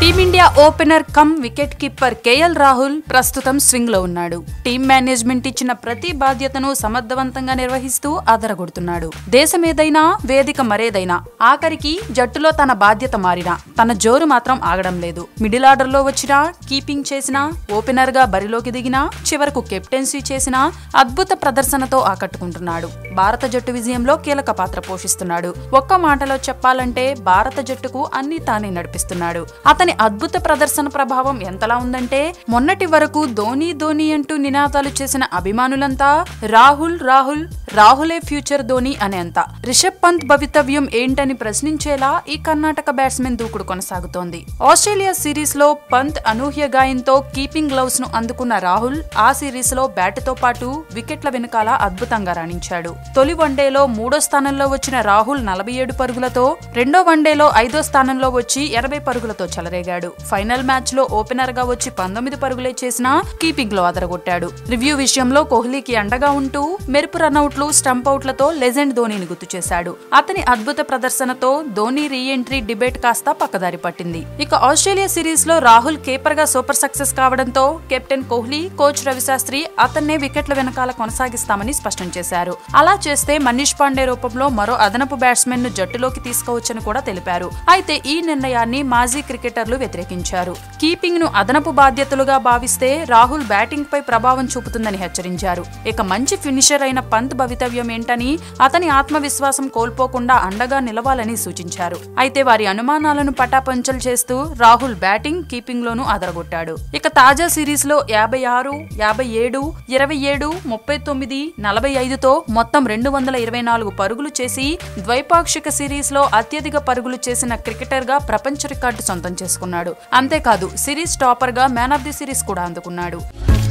team India opener cum wicket keeper K L Rahul ప్రస్తుతం swing లో ఉన్నాడు టీం మేనేజ్మెంట్ ఇచ్చిన ప్రతి బాధ్యతను సమర్థవంతంగా నిర్వహిస్తూ ఆదరగొడుతున్నాడు దేశమేదైనా వేదిక మరేదైనా ఆఖరికి జట్టులో తన బాధ్యత మారినా తన జోరు మాత్రం ఆగడం లేదు మిడిల్ ఆర్డర్ లో వచ్చినా కీపింగ్ చేసినా ఓపెనర్ గా బరిలోకి దిగినా చివరకు కెప్టెన్సీ చేసినా అద్భుత ప్రదర్శనతో ఆకట్టుకుంటున్నాడు భారత జట్టు విజయంలో కీలక పాత్ర పోషిస్తున్నాడు ఒక్క మాటలో చెప్పాలంటే భారత జట్టుకు అన్ని తానే నడిపిస్తున్నాడు అతని అద్భుత ప్రదర్శన ప్రభావం ఎంతలా ఉందంటే మొన్నటి వరకు ధోని ధోని అంటూ నినాదాలు చేసిన అభిమానులంతా రాహుల్ రాహుల్ రాహులే ఫ్యూచర్ ధోని అనేంత రిషబ్ పంత్ భవితవ్యం ఏంటని ప్రశ్నించేలా ఈ కర్ణాటక బ్యాట్స్మెన్ దూకుడు కొనసాగుతోంది ఆస్ట్రేలియా సిరీస్ లో పంత్ అనూహ్య గాయంతో కీపింగ్ గ్లౌస్ ను అందుకున్న రాహుల్ ఆ సిరీస్ లో బ్యాట్ తో పాటు వికెట్ల వెనుకాల అద్భుతంగా రాణించాడు తొలి వన్డేలో మూడో స్థానంలో వచ్చిన రాహుల్ నలభై ఏడు పరుగులతో రెండో వన్డేలో ఐదో స్థానంలో వచ్చి ఎనభై పరుగులతో చెలరేగాడు ఫైనల్ మ్యాచ్ లో ఓపెనర్ గా వచ్చి పంతొమ్మిది పరుగులే చేసినా కీపింగ్ లో అదరగొట్టాడు రివ్యూ విషయంలో కోహ్లీకి అండగా ఉంటూ మెరుపు రన్అట్లు స్టంప్ అవుట్లతో లెజెండ్ ధోనీని గుర్తు చేశాడు అతని అద్భుత ప్రదర్శనతో ధోనీ రీ ఎంట్రీ డిబేట్ కాస్త పక్కదారి పట్టింది ఇక ఆస్ట్రేలియా సిరీస్ లో రాహుల్ కీపర్ గా సూపర్ సక్సెస్ కావడంతో కెప్టెన్ కోహ్లీ కోచ్ రవిశాస్త్రి అతన్నే వికెట్ల వెనకాల కొనసాగిస్తామని స్పష్టం చేశారు అలా చేస్తే మనీష్ పాండే రూపంలో మరో అదనపు బ్యాట్స్మెన్ ను జట్టులోకి తీసుకోవచ్చని కూడా తెలిపారు అయితే ఈ నిర్ణయాన్ని మాజీ క్రికెటర్లు వ్యతిరేకించారు కీపింగ్ ను అదనపు బాధ్యతలుగా భావిస్తే రాహుల్ బ్యాటింగ్ పై ప్రభావం చూపుతుందని హెచ్చరించారు ఇక మంచి ఫినిషర్ అయిన పంత్ భవితవ్యం ఏంటని అతని ఆత్మవిశ్వాసం కోల్పోకుండా అండగా నిలవాలని సూచించారు అయితే వారి అనుమానాలను పటాపంచలు చేస్తూ రాహుల్ బ్యాటింగ్ కీపింగ్ లోనూ అదరగొట్టాడు ఇక తాజా సిరీస్ లో యాభై ఆరు యాభై ఏడు ఇరవై ఏడు ముప్పై తొమ్మిది నలభై ఐదుతో మొత్తం రెండు వందల ఇరవై నాలుగు పరుగులు చేసి ద్వైపాక్షిక సిరీస్ లో అత్యధిక పరుగులు చేసిన క్రికెటర్ గా ప్రపంచ రికార్డు సొంతం చేసుకున్నాడు అంతేకాదు సిరీస్ టాపర్ గా మ్యాన్ ఆఫ్ ది సిరీస్ కూడా అందుకున్నాడు